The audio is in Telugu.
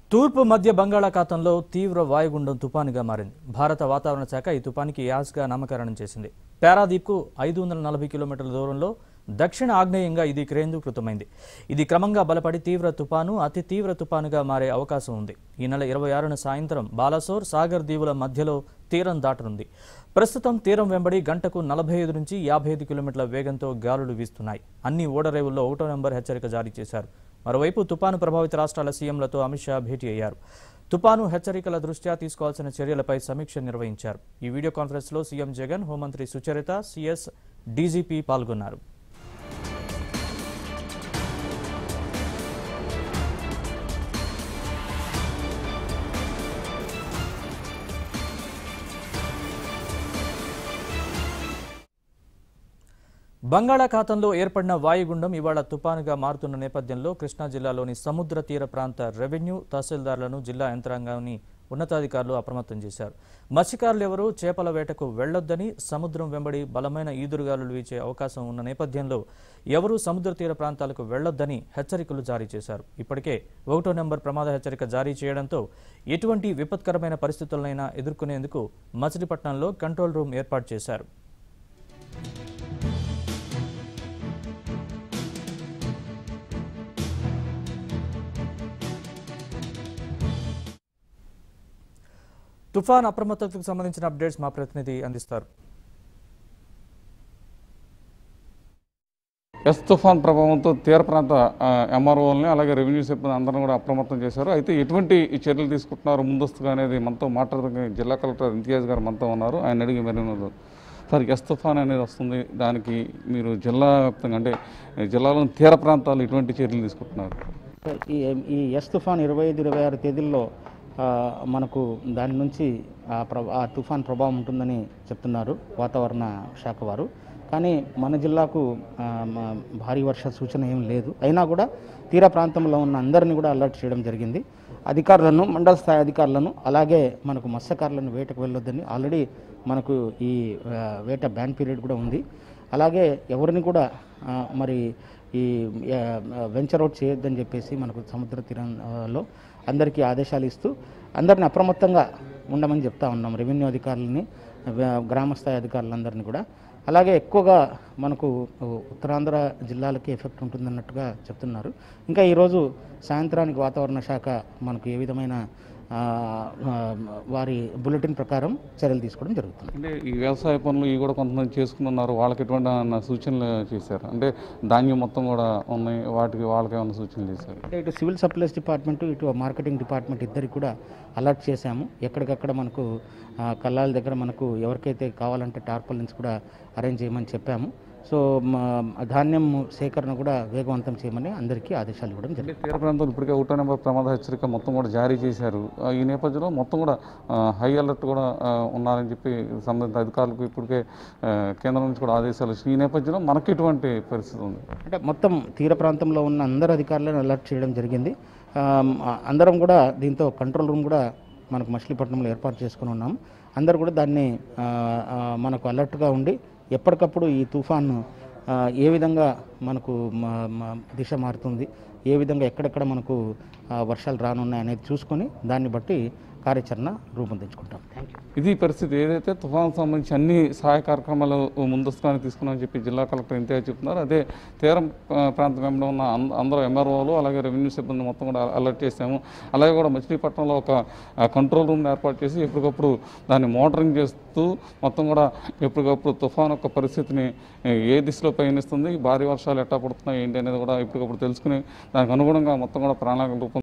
తూర్పు మధ్య బంగాళాఖాతంలో తీవ్ర వాయుగుండం తుపానుగా మారింది భారత వాతావరణ శాఖ ఈ తుపానికి యాస్గా నామకరణం చేసింది పారాదీప్కు ఐదు వందల నలభై కిలోమీటర్ల దూరంలో దక్షిణ ఆగ్నేయంగా ఇది కేంద్రీకృతమైంది ఇది క్రమంగా బలపడి తీవ్ర తుపాను అతి తీవ్ర తుపానుగా మారే అవకాశం ఉంది ఈ నెల ఇరవై ఆరున సాయంత్రం బాలాసోర్ సాగర్ దీవుల మధ్యలో తీరం దాటనుంది ప్రస్తుతం తీరం వెంబడి గంటకు నలభై ఐదు నుంచి యాభై ఐదు కిలోమీటర్ల వేగంతో గాలులు వీస్తున్నాయి అన్ని ఓడరేవుల్లో ఒకటో నెంబర్ హెచ్చరిక జారీ చేశారు మరోవైపు తుపాను ప్రభావిత రాష్ట్రాల సీఎంలతో అమిత్ షా భేటీ అయ్యారు తుపాను హెచ్చరికల దృష్ట్యా తీసుకోవాల్సిన చర్యలపై సమీక్ష నిర్వహించారు ఈ వీడియో కాన్ఫరెన్స్లో సీఎం జగన్ హోంమంత్రి సుచరిత సీఎస్ డీజీపీ పాల్గొన్నారు బంగాళాఖాతంలో ఏర్పడిన వాయుగుండం ఇవాళ తుపానుగా మారుతున్న నేపథ్యంలో కృష్ణా జిల్లాలోని సముద్ర తీర ప్రాంత రెవెన్యూ తహసీల్దార్లను జిల్లా యంత్రాంగాన్ని ఉన్నతాధికారులు అప్రమత్తం చేశారు మత్స్యకారులు ఎవరూ చేపల వేటకు వెళ్లొద్దని సముద్రం వెంబడి బలమైన ఈదురుగాలులు వీచే అవకాశం ఉన్న నేపథ్యంలో ఎవరూ సముద్ర తీర ప్రాంతాలకు వెళ్లొద్దని హెచ్చరికలు జారీ చేశారు ఇప్పటికే ఒకటో నెంబర్ ప్రమాద హెచ్చరిక జారీ చేయడంతో ఎటువంటి విపత్కరమైన పరిస్థితులనైనా ఎదుర్కొనేందుకు మచిలీపట్నంలో కంట్రోల్ రూమ్ ఏర్పాటు చేశారు తుఫాన్ అప్రమత్తతకు సంబంధించిన అప్డేట్స్ మా ప్రతినిధి అందిస్తారు ఎస్ తుఫాన్ ప్రభావంతో తీర ప్రాంత ఎంఆర్ఓల్ని అలాగే రెవెన్యూ సిబ్బంది అందరం కూడా అప్రమత్తం చేశారు అయితే ఎటువంటి ఈ చర్యలు తీసుకుంటున్నారు ముందస్తుగా అనేది మనతో మాట్లాడడానికి జిల్లా కలెక్టర్ ఇంతియాజ్ గారు మనతో ఉన్నారు ఆయన అడిగి మరి ఉన్నారు. సార్ ఎస్ తుఫాన్ అనేది వస్తుంది దానికి మీరు జిల్లా వ్యాప్తంగా అంటే జిల్లాలోని తీర ప్రాంతాలు ఎటువంటి చర్యలు తీసుకుంటున్నారు ఈ ఈ ఎస్ తుఫాన్ ఇరవై ఐదు ఇరవై ఆరు తేదీల్లో ఆ, మనకు దాని నుంచి ఆ ప్ర ఆ తుఫాన్ ప్రభావం ఉంటుందని చెప్తున్నారు వాతావరణ శాఖ వారు కానీ మన జిల్లాకు ఆ, మ- భారీ వర్ష సూచన ఏం లేదు అయినా కూడా తీర ప్రాంతంలో ఉన్న అందరినీ కూడా అలర్ట్ చేయడం జరిగింది అధికారులను మండల స్థాయి అధికారులను అలాగే మనకు మత్స్యకారులను వేటకు వెళ్ళొద్దని ఆల్రెడీ మనకు ఈ ఆ, వేట బ్యాన్ పీరియడ్ కూడా ఉంది అలాగే ఎవరిని కూడా ఆ, మరి ఈ ఆ, వెంచర్ అవుట్ చేయొద్దని చెప్పేసి మనకు సముద్ర తీరంలో అందరికీ ఆదేశాలు ఇస్తూ అందరిని అప్రమత్తంగా ఉండమని చెప్తా ఉన్నాం రెవెన్యూ అధికారులని వ- గ్రామ స్థాయి అధికారులందరినీ కూడా అలాగే ఎక్కువగా మనకు ఉత్తరాంధ్ర జిల్లాలకి ఎఫెక్ట్ ఉంటుందన్నట్టుగా చెప్తున్నారు ఇంకా ఈరోజు సాయంత్రానికి వాతావరణ శాఖ మనకు ఏ విధమైన ఆ, ఆ, వారి బులెటిన్ ప్రకారం చర్యలు తీసుకోవడం జరుగుతుంది అంటే ఈ వ్యవసాయ పనులు ఇవి కూడా కొంతమంది చేసుకున్నారు వాళ్ళకి ఎటువంటి ఏమన్నా సూచనలు చేశారు అంటే ధాన్యం మొత్తం కూడా ఉన్నాయి వాటికి వాళ్ళకి ఏమైనా సూచనలు చేశారు అంటే ఇటు సివిల్ సప్లైస్ డిపార్ట్మెంట్ ఇటు మార్కెటింగ్ డిపార్ట్మెంట్ ఇద్దరికి కూడా అలర్ట్ చేశాము ఎక్కడికక్కడ మనకు ఆ, కల్లాల దగ్గర మనకు ఎవరికైతే కావాలంటే టార్పలిన్స్ కూడా అరేంజ్ చేయమని చెప్పాము సో మా- ధాన్యం సేకరణ కూడా వేగవంతం చేయమని అందరికీ ఆదేశాలు ఇవ్వడం జరిగింది అంటే తీర ప్రాంతాలు ఇప్పటికే ఒకటో నెంబర్ ప్రమాద హెచ్చరిక మొత్తం కూడా జారీ చేశారు ఆ, ఈ నేపథ్యంలో మొత్తం కూడా ఆ, హై అలర్ట్ కూడా ఆ, ఉన్నారని చెప్పి సంబంధిత అధికారులకు ఇప్పటికే ఆ, కేంద్రం నుంచి కూడా ఆదేశాలు వచ్చినాయి ఈ నేపథ్యంలో మనకి ఎటువంటి పరిస్థితి ఉంది అంటే మొత్తం తీర ప్రాంతంలో ఉన్న అందరు అధికారులను అలర్ట్ చేయడం జరిగింది ఆమ్, ఆ, అందరం కూడా దీంతో కంట్రోల్ రూమ్ కూడా మనకు మచిలీపట్నంలో ఏర్పాటు చేసుకుని ఉన్నాం అందరు కూడా దాన్ని ఆ, ఆ, మనకు అలర్ట్గా ఉండి ఎప్పటికప్పుడు ఈ తుఫాను ఆ, ఏ విధంగా మనకు మ- మ- దిశ మారుతుంది ఏ విధంగా ఎక్కడెక్కడ మనకు ఆ, వర్షాలు రానున్నాయి అనేది చూసుకొని దాన్ని బట్టి కార్యాచరణ రూపొందించుకుంటాం థ్యాంక్ యూ ఇది పరిస్థితి ఏదైతే తుఫాను సంబంధించి అన్ని సహాయ కార్యక్రమాలు ముందస్తుగానే తీసుకున్నామని చెప్పి జిల్లా కలెక్టర్ ఇంతే చెప్తున్నారు అదే తీరం ఆ, ప్రాంతం వెంబడి ఉన్న అంద- అందరూ ఎంఆర్ఓలు అలాగే రెవెన్యూ సిబ్బంది మొత్తం కూడా అలర్ట్ చేశాము అలాగే కూడా మచిలీపట్నంలో ఒక ఆ, కంట్రోల్ రూమ్ ఏర్పాటు చేసి ఎప్పటికప్పుడు దాన్ని మోటరింగ్ చేస్తూ మొత్తం కూడా ఎప్పటికప్పుడు తుఫాన్ యొక్క పరిస్థితిని ఏ, ఏ దిశలో పయనిస్తుంది భారీ వర్షాలు ఎట్టా పడుతున్నాయి ఏంటి అనేది కూడా ఎప్పటికప్పుడు తెలుసుకుని దానికి అనుగుణంగా మొత్తం కూడా ప్రణాళిక రూపం